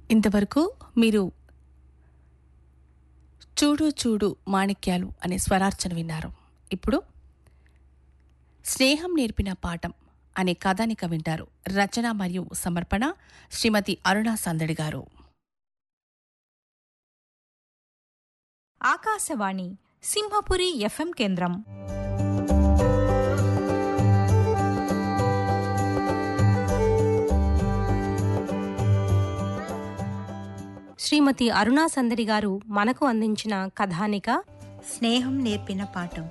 ఇంతవరకు మీరు చూడు చూడు మాణిక్యాలు అనే స్వరార్చన విన్నారు ఇప్పుడు స్నేహం నేర్పిన పాఠం అనే కథానిక వింటారు రచన మరియు సమర్పణ శ్రీమతి అరుణా సందడి గారు ఆకాశవాణి సింహపురి ఎఫ్ఎం కేంద్రం శ్రీమతి అరుణా సందడి గారు మనకు అందించిన కథానిక స్నేహం నేర్పిన పాఠం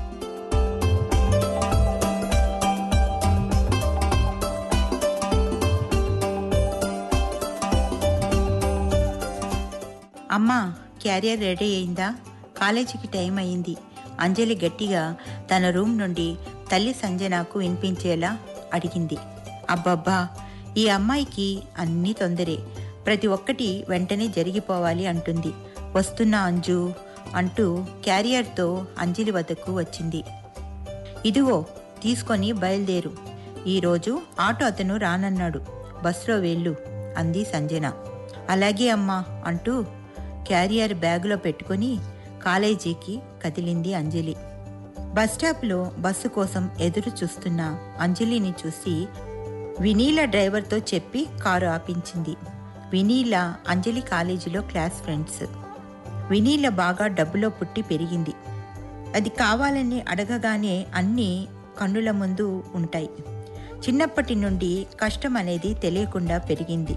అమ్మా క్యారియర్ రెడీ అయిందా కాలేజీకి టైం అయింది అంజలి గట్టిగా తన రూమ్ నుండి తల్లి సంజనకు వినిపించేలా అడిగింది అబ్బబ్బా ఈ అమ్మాయికి అన్నీ తొందరే ప్రతి ఒక్కటి వెంటనే జరిగిపోవాలి అంటుంది వస్తున్నా అంజు అంటూ క్యారియర్తో అంజలి వద్దకు వచ్చింది ఇదిగో తీసుకొని బయలుదేరు ఈరోజు ఆటో అతను రానన్నాడు బస్సులో వెళ్ళు అంది సంజన అలాగే అమ్మా అంటూ క్యారియర్ బ్యాగులో పెట్టుకొని కాలేజీకి కదిలింది అంజలి బస్ స్టాప్లో బస్సు కోసం ఎదురు చూస్తున్న అంజలిని చూసి వినీల డ్రైవర్తో చెప్పి కారు ఆపించింది వినీల అంజలి కాలేజీలో క్లాస్ ఫ్రెండ్స్ వినీల బాగా డబ్బులో పుట్టి పెరిగింది అది కావాలని అడగగానే అన్నీ కన్నుల ముందు ఉంటాయి చిన్నప్పటి నుండి కష్టం అనేది తెలియకుండా పెరిగింది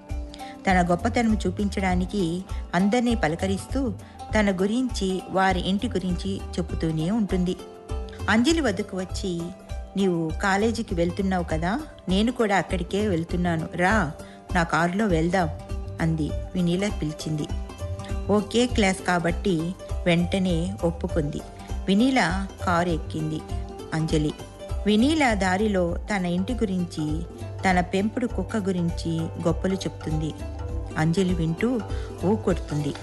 తన గొప్పతనం చూపించడానికి అందరినీ పలకరిస్తూ తన గురించి వారి ఇంటి గురించి చెబుతూనే ఉంటుంది అంజలి వద్దకు వచ్చి నీవు కాలేజీకి వెళ్తున్నావు కదా నేను కూడా అక్కడికే వెళ్తున్నాను రా నా కారులో వెళ్దాం అంది వినీల పిలిచింది ఓకే క్లాస్ కాబట్టి వెంటనే ఒప్పుకుంది వినీల కారు ఎక్కింది అంజలి వినీల దారిలో తన ఇంటి గురించి తన పెంపుడు కుక్క గురించి గొప్పలు చెప్తుంది అంజలి వింటూ ఊ కొడుతుంది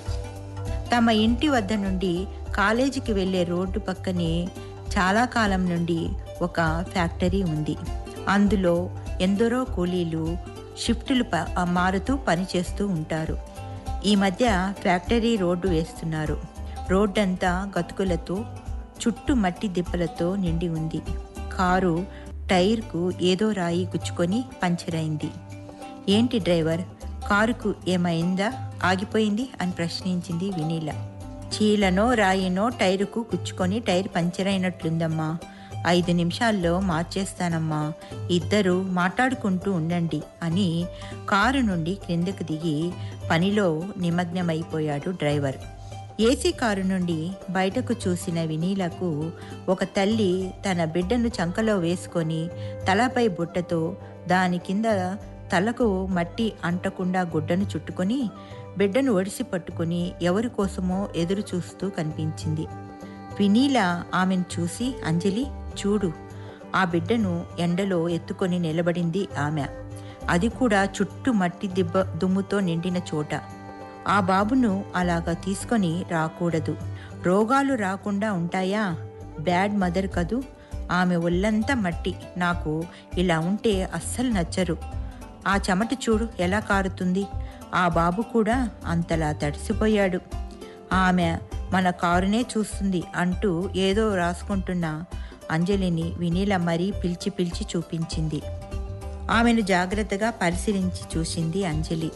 తమ ఇంటి వద్ద నుండి కాలేజీకి వెళ్ళే రోడ్డు పక్కనే చాలా కాలం నుండి ఒక ఫ్యాక్టరీ ఉంది అందులో ఎందరో కూలీలు షిఫ్టులు ప- మారుతూ పనిచేస్తూ ఉంటారు ఈ మధ్య ఫ్యాక్టరీ రోడ్డు వేస్తున్నారు రోడ్డంతా గతుకులతో చుట్టూ మట్టి దిబ్బలతో నిండి ఉంది కారు టైర్కు ఏదో రాయి గుచ్చుకొని పంచర్ అయింది ఏంటి డ్రైవర్ కారుకు ఏమైందా ఆగిపోయింది అని ప్రశ్నించింది వినీల చీలనో రాయినో టైరుకు గుచ్చుకొని టైర్ పంచర్ అయినట్లుందమ్మా ఐదు నిమిషాల్లో మార్చేస్తానమ్మా ఇద్దరు మాట్లాడుకుంటూ ఉండండి అని కారు నుండి క్రిందకు దిగి పనిలో నిమగ్నమైపోయాడు డ్రైవర్ ఏసీ కారు నుండి బయటకు చూసిన వినీలకు ఒక తల్లి తన బిడ్డను చంకలో వేసుకొని తలపై బుట్టతో దాని కింద తలకు మట్టి అంటకుండా గుడ్డను చుట్టుకొని బిడ్డను ఒడిసి పట్టుకొని ఎవరి కోసమో ఎదురు చూస్తూ కనిపించింది వినీల ఆమెను చూసి అంజలి చూడు ఆ బిడ్డను ఎండలో ఎత్తుకొని నిలబడింది ఆమె అది కూడా చుట్టూ మట్టి దిబ్బ దుమ్ముతో నిండిన చోట ఆ బాబును అలాగా తీసుకొని రాకూడదు రోగాలు రాకుండా ఉంటాయా బ్యాడ్ మదర్ కదూ ఆమె ఒళ్ళంతా మట్టి నాకు ఇలా ఉంటే అస్సలు నచ్చరు ఆ చెమట చూడు ఎలా కారుతుంది ఆ బాబు కూడా అంతలా తడిసిపోయాడు ఆమె మన కారునే చూస్తుంది అంటూ ఏదో రాసుకుంటున్న అంజలిని వినీల మరీ పిలిచి పిలిచి చూపించింది ఆమెను జాగ్రత్తగా పరిశీలించి చూసింది అంజలి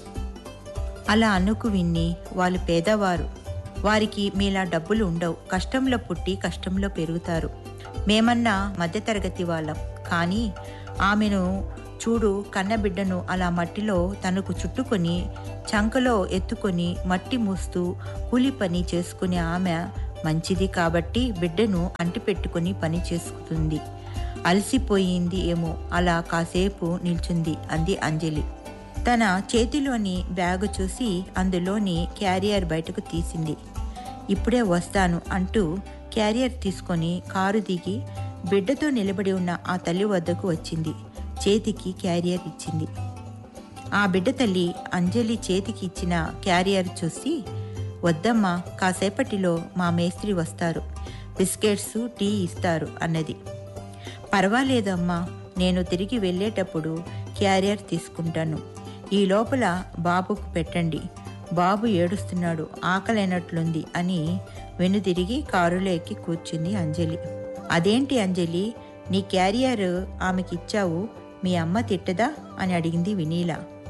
అలా అనుకు విన్ని వాళ్ళు పేదవారు వారికి మీలా డబ్బులు ఉండవు కష్టంలో పుట్టి కష్టంలో పెరుగుతారు మేమన్నా మధ్యతరగతి వాళ్ళం కానీ ఆమెను చూడు కన్నబిడ్డను అలా మట్టిలో తనకు చుట్టుకొని చంకలో ఎత్తుకొని మట్టి మూస్తూ కూలి పని చేసుకునే ఆమె మంచిది కాబట్టి బిడ్డను అంటిపెట్టుకుని పని చేసుకుతుంది అలసిపోయింది ఏమో అలా కాసేపు నిల్చుంది అంది అంజలి తన చేతిలోని బ్యాగు చూసి అందులోని క్యారియర్ బయటకు తీసింది ఇప్పుడే వస్తాను అంటూ క్యారియర్ తీసుకొని కారు దిగి బిడ్డతో నిలబడి ఉన్న ఆ తల్లి వద్దకు వచ్చింది చేతికి క్యారియర్ ఇచ్చింది ఆ బిడ్డ తల్లి అంజలి చేతికి ఇచ్చిన క్యారియర్ చూసి వద్దమ్మా కాసేపటిలో మా మేస్త్రి వస్తారు బిస్కెట్స్ టీ ఇస్తారు అన్నది పర్వాలేదమ్మా నేను తిరిగి వెళ్ళేటప్పుడు క్యారియర్ తీసుకుంటాను ఈ లోపల బాబుకు పెట్టండి బాబు ఏడుస్తున్నాడు ఆకలైనట్లుంది అని వెనుదిరిగి కారులో ఎక్కి కూర్చుంది అంజలి అదేంటి అంజలి నీ క్యారియర్ ఆమెకిచ్చావు మీ అమ్మ తిట్టదా అని అడిగింది వినీల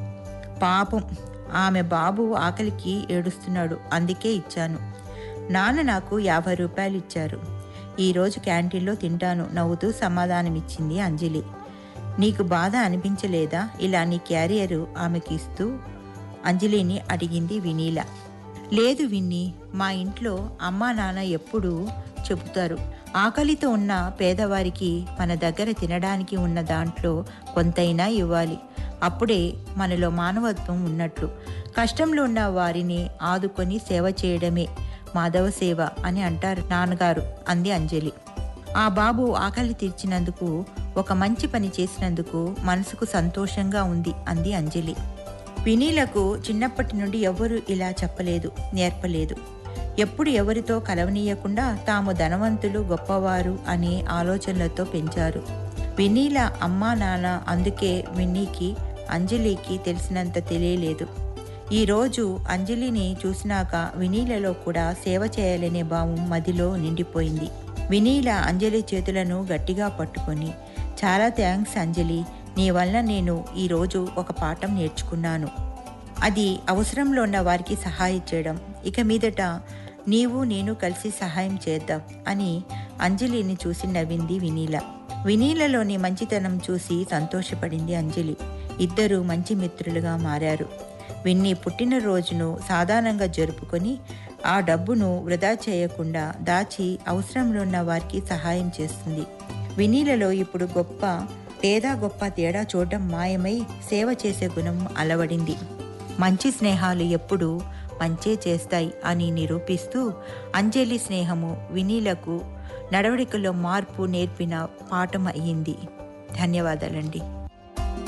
పాపం ఆమె బాబు ఆకలికి ఏడుస్తున్నాడు అందుకే ఇచ్చాను నాన్న నాకు యాభై రూపాయలు ఇచ్చారు ఈరోజు క్యాంటీన్లో తింటాను నవ్వుతూ సమాధానమిచ్చింది అంజలి నీకు బాధ అనిపించలేదా ఇలా నీ క్యారియర్ ఆమెకి ఇస్తూ అంజలిని అడిగింది వినీల లేదు విన్ని మా ఇంట్లో అమ్మా నాన్న ఎప్పుడూ చెబుతారు ఆకలితో ఉన్న పేదవారికి మన దగ్గర తినడానికి ఉన్న దాంట్లో కొంతైనా ఇవ్వాలి అప్పుడే మనలో మానవత్వం ఉన్నట్లు కష్టంలో ఉన్న వారిని ఆదుకొని సేవ చేయడమే మాధవ సేవ అని అంటారు నాన్నగారు అంది అంజలి ఆ బాబు ఆకలి తీర్చినందుకు ఒక మంచి పని చేసినందుకు మనసుకు సంతోషంగా ఉంది అంది అంజలి వినీలకు చిన్నప్పటి నుండి ఎవ్వరూ ఇలా చెప్పలేదు నేర్పలేదు ఎప్పుడు ఎవరితో కలవనీయకుండా తాము ధనవంతులు గొప్పవారు అనే ఆలోచనలతో పెంచారు వినీల అమ్మా నాన్న అందుకే విన్నీకి అంజలికి తెలిసినంత తెలియలేదు ఈరోజు అంజలిని చూసినాక వినీలలో కూడా సేవ చేయాలనే భావం మదిలో నిండిపోయింది వినీల అంజలి చేతులను గట్టిగా పట్టుకొని చాలా థ్యాంక్స్ అంజలి నీ వల్ల నేను ఈరోజు ఒక పాఠం నేర్చుకున్నాను అది అవసరంలో ఉన్న వారికి సహాయం చేయడం ఇక మీదట నీవు నేను కలిసి సహాయం చేద్దాం అని అంజలిని చూసి నవ్వింది వినీల వినీలలోని మంచితనం చూసి సంతోషపడింది అంజలి ఇద్దరు మంచి మిత్రులుగా మారారు విన్ని పుట్టినరోజును సాధారణంగా జరుపుకొని ఆ డబ్బును వృధా చేయకుండా దాచి అవసరంలో ఉన్న వారికి సహాయం చేస్తుంది వినీలలో ఇప్పుడు గొప్ప పేద గొప్ప తేడా చూడడం మాయమై సేవ చేసే గుణం అలవడింది మంచి స్నేహాలు ఎప్పుడూ మంచే చేస్తాయి అని నిరూపిస్తూ అంజలి స్నేహము వినీలకు నడవడికలో మార్పు నేర్పిన పాఠం అయ్యింది ధన్యవాదాలండి